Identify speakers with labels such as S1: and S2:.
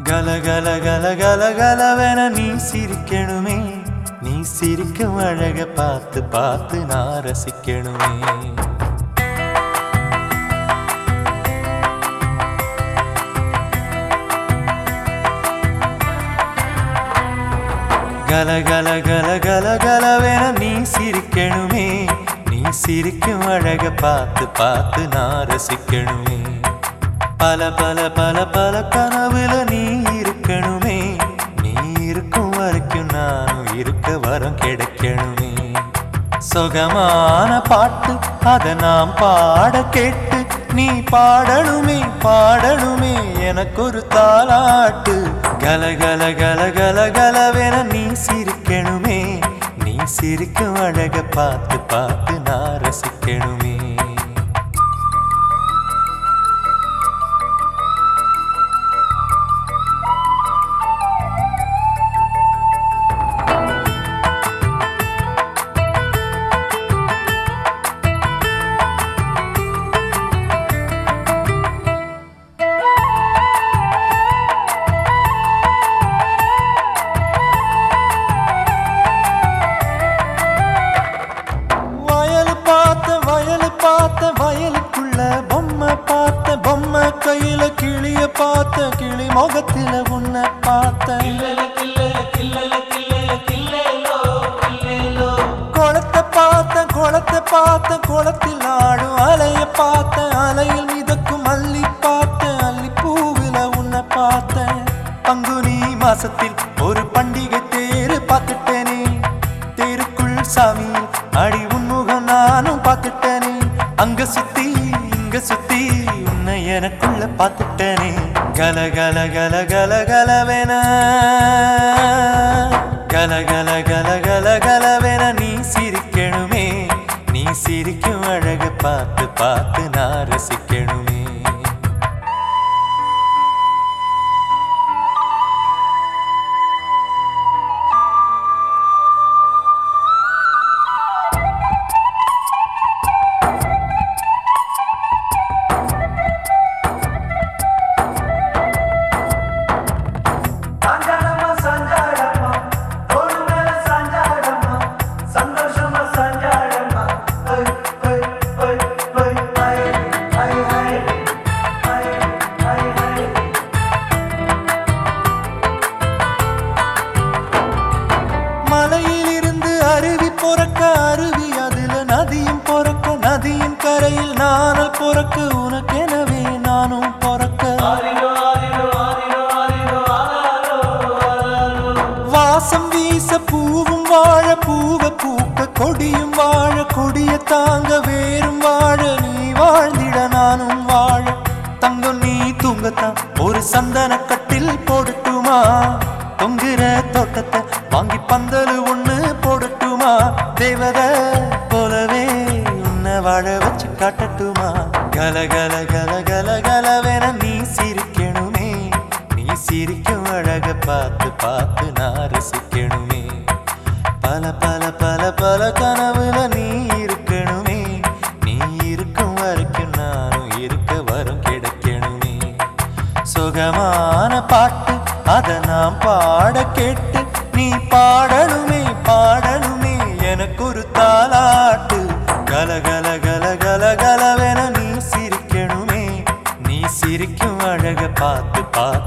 S1: கல கல கல கல கலவென நீ சிரிக்கணுமே நீ சிரிக்கும் அழக பார்த்து பார்த்து நான் ரசிக்கணுமே கல கல கல கல கலவென நீ சிரிக்கணுமே நீ சிரிக்கும் அழக பார்த்து பார்த்து நான் ரசிக்கணுமே பல பல பல பல கனவுல நீ இருக்கணுமே நீ இருக்கும் வரைக்கும் நானும் இருக்க வரம் கிடைக்கணுமே சுகமான பாட்டு அத நாம் பாட கேட்டு நீ பாடணுமே பாடணுமே எனக்கு ஒரு தாலாட்டு கல கல கல கல கலவென நீ சிரிக்கணுமே நீ சிரிக்கும் அழக பார்த்து பார்த்து நான் ரசிக்கணுமே வயல் பார்த்த வயல் பார்த்த வயலுக்குள்ள பொம்மை பார்த்த பொம்மை கையில கிளிய பார்த்த கிளி முகத்தில உன்னை பார்த்த குளத்தை பார்த்த குளத்தை பார்த்த குளத்தில் ஆடும் அலைய பார்த்த அலையில் மிதக்கும் அள்ளி பார்த்த அள்ளி பூவில உன்னை பார்த்த பங்குனி மாசத்தில் ஒரு பண்டிகை தேரு பார்த்துட்டேனே தேருக்குள் சாமி அடி உன்முகம் நானும் பார்த்துட்டேனே அங்க சுத்தி இங்க சுத்தி உன்னை எனக்குள்ள பார்த்துட்டேனே கல கல கல கல கலவென கல கல கல கல கலவென நீ சிரிக்கணுமே நீ சிரிக்கும் அழக பார்த்து பார்த்து நான் ரசிக்கணுமே
S2: சாஞ்சாடம்மா சாஞ்சாடம்மா தோடு மேல சாஞ்சாடம்மா சந்தோஷமா சாஞ்சாடம்மா ஹை ஹை ஹை ஹை ஹை ஹை ஹை ஹை ஹை ஹை
S1: மலையில் இருந்து அருவி பொறக்க அருவி அதுல நதியும் பொறக்க நதியின் கரையில் நானல் பொறக்க உனக்கெனவே நானும் பொறக்க
S2: ஆரிரோ ஆரிரோ ஆரிரோ ஆரிரோ ஆராரோ ஆராரோ
S1: வாசம் வீச பூவும் வாழ பூவ பூக்க கொடியும் வாழ கொடிய தாங்க வேறும் வாழ நீ வாழ்ந்திட நானும் வாழ தங்கம் நீ தூங்கத்தான் ஒரு சந்தன கட்டில் போடட்டுமா தொங்குற தோட்டத்தை வாங்கி பந்தல் ஒண்ணு போடட்டுமா தேவத போலவே உன்னை வாழ வச்சு காட்டட்டுமா கல கல கல கல கலவென நீ சிரிக்கணுமே நீ சிரிக்கும் அழக பார்த்து பார்த்து நான் ரசிக்கணுமே பல பல பல பல கனவுல நீ இருக்கணுமே நீ இருக்கும் வரைக்கும் நானும் இருக்க வரும் கிடைக்கணுமே சுகமான பாட்டு அத நாம் பாட கேட்டு நீ பாடணுமே பாடணுமே எனக்கு ஒரு தாலாட்டு கல கல கல கல கலவென நீ சிரிக்கணுமே நீ சிரிக்கும் அழக பார்த்து பார்த்து